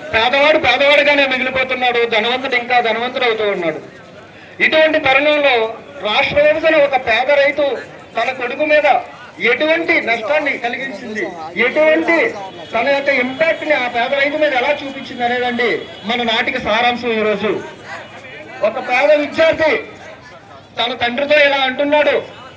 పేదవాడు పేదవాడిగానే మిగిలిపోతున్నాడు ధనవంతుడు ఇంకా ధనవంతుడు అవుతూ ఉన్నాడు ఇటువంటి తరుణంలో రాష్ట్ర విభజన ఒక పేద రైతు తన కొడుకు మీద ఎటువంటి నష్టాన్ని కలిగించింది ఎటువంటి తన యొక్క ఇంపాక్ట్ ని ఆ పేద రైతు మీద ఎలా చూపించింది అనేదండి మన నాటికి సారాంశం ఈరోజు ఒక పేద విద్యార్థి తన తండ్రితో ఇలా అంటున్నాడు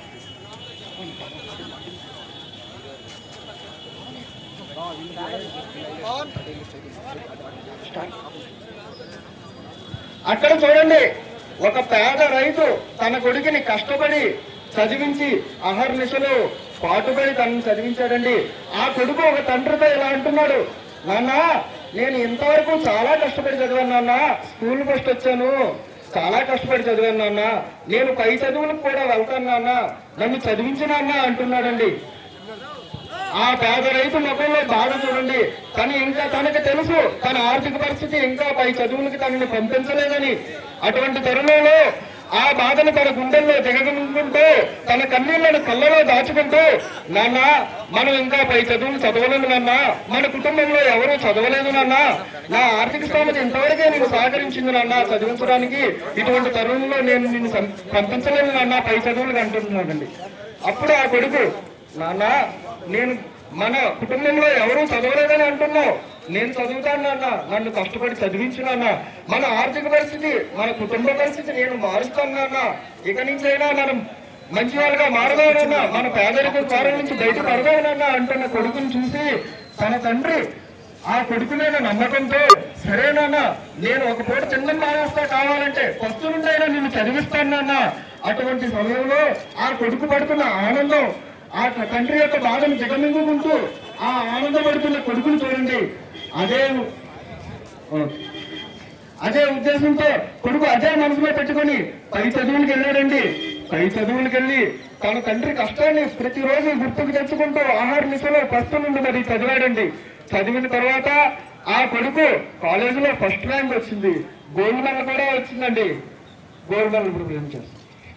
అక్కడ చూడండి ఒక పేద రైతు తన కొడుకుని కష్టపడి చదివించి అహర్నిశలు పాటుపడి తనని చదివించాడండి ఆ కొడుకు ఒక తండ్రితో ఇలా అంటున్నాడు నాన్న నేను ఇంతవరకు చాలా కష్టపడి చదివాను నాన్న స్కూల్ ఫస్ట్ వచ్చాను చాలా కష్టపడి చదివాను నాన్న నేను పై చదువులకు కూడా వెళ్తాను నాన్న నన్ను చదివించు నాన్న అంటున్నాడండి ఆ పేద రైతు ముఖంలో బాధ చూడండి తను ఇంకా తనకు తెలుసు తన ఆర్థిక పరిస్థితి ఇంకా పై చదువులకి తనని పంపించలేదని అటువంటి తరుణంలో ఆ బాధను తన గుండెల్లో దిగకుంటూ తన కన్నీళ్లను కళ్ళలో దాచుకుంటూ నాన్న మనం ఇంకా పై చదువులు చదవలేదు నాన్న మన కుటుంబంలో ఎవరూ చదవలేదు నాన్న నా ఆర్థిక స్థోమత ఇంతవరకే నేను సహకరించింది నాన్న చదివించడానికి ఇటువంటి తరుణంలో నేను నిన్ను సం- పంపించలేను నాన్న పై చదువులకు అంటున్నానండి అప్పుడు ఆ కొడుకు నాన్న నేను మన కుటుంబంలో ఎవరూ చదవలేదని అంటున్నావు నేను చదువుతాను నాన్న నన్ను కష్టపడి చదివించు నాన్న మన ఆర్థిక పరిస్థితి మన కుటుంబ పరిస్థితి నేను మారుస్తాను నాన్న ఇక నుంచైనా మనం మంచి వాళ్ళగా మారదానన్నా మన పేదరిక కారం నుంచి బయట పడదానన్నా అంటున్న కొడుకుని చూసి తన తండ్రి ఆ కొడుకు మీద నమ్మకంతో సరేనన్నా నేను ఒక పూట చిన్న మానేస్తా కావాలంటే ఫస్ట్ నుండైనా నిన్ను చదివిస్తానన్నా అటువంటి సమయంలో ఆ కొడుకు పడుతున్న ఆనందం ఆ తండ్రి యొక్క బాధను దిగమింగుకుంటూ ఆ ఆనందపడుతున్న కొడుకుని చూడండి అదే అదే ఉద్దేశంతో కొడుకు అదే మనసులో పెట్టుకొని పై చదువులకు వెళ్ళాడండి పై చదువులకు వెళ్ళి తన తండ్రి కష్టాన్ని ప్రతిరోజు గుర్తుకు తెచ్చుకుంటూ ఆహార నిశలో ఫస్ట్ నుండి మరి చదివాడండి చదివిన తర్వాత ఆ కొడుకు కాలేజీలో ఫస్ట్ ర్యాంక్ వచ్చింది గోల్డ్ మెడల్ కూడా వచ్చిందండి గోల్డ్ మెడల్ ఇప్పుడు ఏం చేస్తాం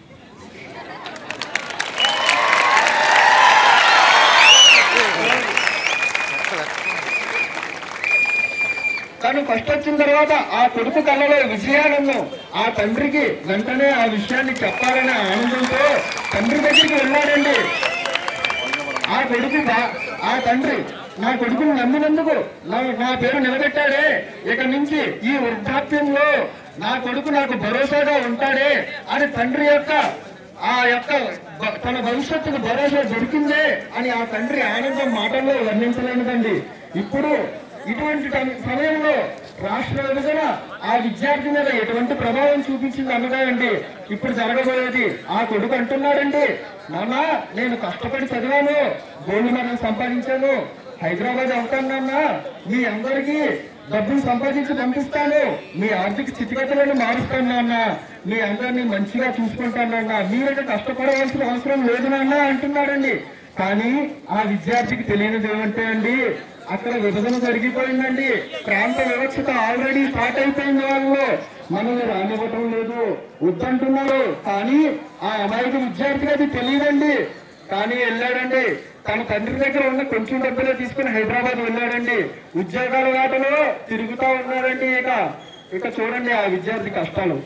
తను ఫస్ట్ వచ్చిన తర్వాత ఆ కొడుకు కళ్ళలో విజయానందం ఆ తండ్రికి వెంటనే ఆ విషయాన్ని చెప్పాలనే ఆనందంతో తండ్రి దగ్గరికి వెళ్ళాడండి ఆ కొడుకు బా- ఆ తండ్రి నా కొడుకుని నమ్మినందుకు నా నా పేరు నిలబెట్టాడే ఇక నుంచి ఈ వృద్ధాప్యంలో నా కొడుకు నాకు భరోసాగా ఉంటాడే అని తండ్రి యొక్క ఆ యొక్క బ- తన భవిష్యత్తుకు భరోసా దొరికిందే అని ఆ తండ్రి ఆనందం మాటల్లో వర్ణించలేనిదండి ఇప్పుడు ఇటువంటి టైం- సమయంలో రాష్ట్ర విభజన ఆ విద్యార్థి మీద ఎటువంటి ప్రభావం చూపించింది అన్నదండి ఇప్పుడు జరగబోయేది ఆ కొడుకు అంటున్నాడండి నాన్న నేను కష్టపడి చదివాను గోల్డ్ మెడల్ సంపాదించాను హైదరాబాద్ అవుతాను నాన్న మీ అందరికీ డబ్బులు సంపాదించి పంపిస్తాను మీ ఆర్థిక స్థితిగతులను మారుస్తాను నాన్న మీ అందరినీ మంచిగా చూసుకుంటాను నాన్న మీరైతే కష్టపడవలసిన అవసరం లేదు నాన్న అంటున్నాడండి కానీ ఆ విద్యార్థికి తెలియనిది ఏమంటే అండి అక్కడ విభజన జరిగిపోయిందండి ప్రాంత వివక్షత ఆల్రెడీ స్టార్ట్ అయిపోయింది వాళ్ళు మనల్ని రానివ్వటం లేదు వద్దంటున్నారు కానీ ఆ అమాయక విద్యార్థికి అది తెలియదండి కానీ వెళ్ళాడండి తన తండ్రి దగ్గర ఉన్న కొంచెం డబ్బులే తీసుకుని హైదరాబాద్ వెళ్ళాడండి ఉద్యోగాల వాటలో తిరుగుతా ఉన్నాడండి ఇక ఇక చూడండి ఆ విద్యార్థి కష్టాలు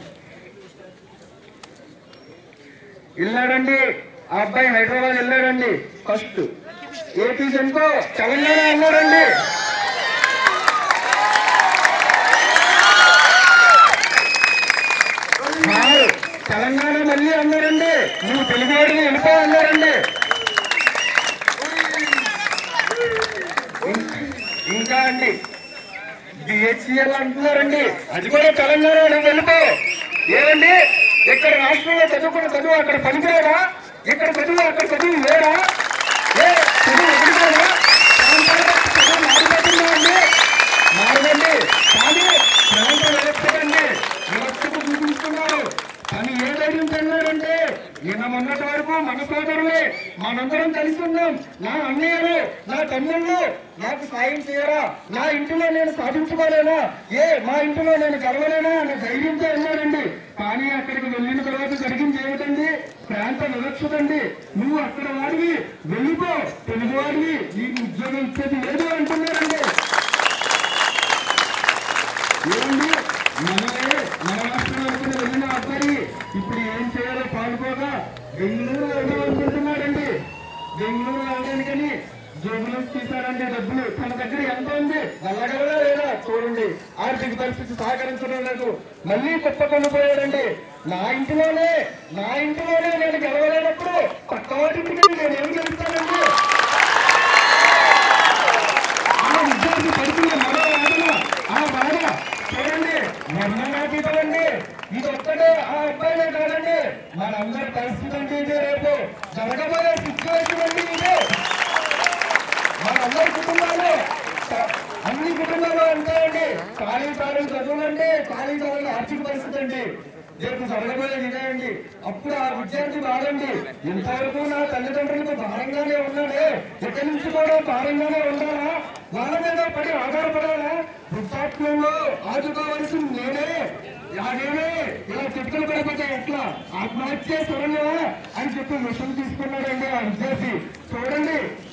వెళ్ళాడండి ఆ అబ్బాయి హైదరాబాద్ వెళ్ళాడండి ఫస్ట్ ఏపీ సెంకో తెలంగాణ అన్నాడండి కాదు, తెలంగాణ మళ్ళీ అన్నారండి నువ్వు తెలుగువాడిని వెళ్ళిపో అన్నారండి ఇం- ఇంకా అండి బిహెచ్ఎల్ అంటున్నారండి అది కూడా తెలంగాణ నువ్వు వెళ్ళిపో ఏమండి ఇక్కడ రాష్ట్రంలో చదువుకున్న చదువు అక్కడ పనికిరాదా ఇక్కడ చదువు అక్కడ చదువు లేరా ఏ చదువు ఎదుగుతారా చదువు మారిపోతుందా అండి మారదండి కానీ ప్రాంత వ్యవస్థకండి వ్యవస్థకు చూపిస్తున్నారు కానీ ఏ ధైర్యం చెందారంటే నిన్న మొన్నటి వరకు మన సోదరులే మనందరం కలిసి ఉన్నాం నా అన్నయ్యలు నా తమ్ముళ్ళు నాకు సాయం చేయరా నా ఇంటిలో నేను సాధించుకోలేనా ఏ మా ఇంటిలో నేను గెలవలేనా అనే ధైర్యంతో ఉన్నాడండి కానీ అక్కడికి వెళ్ళిన తర్వాత జరిగింది ఏమిటండి ప్రాంత వివక్షతండి నువ్వు అక్కడ వాడివి వెళ్ళిపో తెలుగు వాడివి నీకు ఉద్యోగం ఇచ్చేది లేదు అంటున్నారండి ఏమండి మనమే మన రాష్ట్రం అనుకుని వెళ్ళిన అబ్బాయి ఇప్పుడు ఏం చేయాలో పాడుకోగా బెంగళూరు వెళ్దాం అనుకుంటున్నాడండి బెంగళూరు వెళ్ళడానికని జోబులు తీశాడండి డబ్బులు తన దగ్గర ఎంత ఉంది వెళ్ళగలరా లేదా చూడండి ఆర్థిక పరిస్థితి సహకరించడం లేదు మళ్ళీ కుప్ప పోయాడండి నా ఇంటిలోనే నా ఇంటిలోనే నేను గెలవలేనప్పుడు పక్కవాటింటికి నేను ఏం గెలుస్తానండి ఆ విద్యార్థి పడుతున్న మరో వేదన ఆ బాధ చూడండి వర్ణనాతీతం అండి ఇది ఒక్కటే ఆ అబ్బాయినే కాదండి మనందరి పరిస్థితి అండి ఇదే రేపు జరగబోయే సిచ్యువేషన్ అండి ఇదే మనందరి కుటుంబాలు స- అన్ని కుటుంబాలు అంటాయండి ఖాళీ ఖాళీ చదువులండి ఖాళీ ఖాళీ ఆర్థిక పరిస్థితి అండి రేపు జరగబోయేది ఇదే అండి అప్పుడు ఆ విద్యార్థి బాధండి ఇంతవరకు నా తల్లిదండ్రులకు భారంగానే ఉన్నాడే ఇక్కడి నుంచి కూడా భారంగానే ఉండాలా వాళ్ళ మీద పడి ఆధారపడాలా వృద్ధాత్మంలో ఆదుకోవలసింది నేనే అలాగేనే ఇలా చెట్టులు పడిపోతే ఎట్లా ఆత్మహత్య చూడండివా అని చెప్పి మిషన్ తీసుకున్నాడండి ఆ విద్యార్థి చూడండి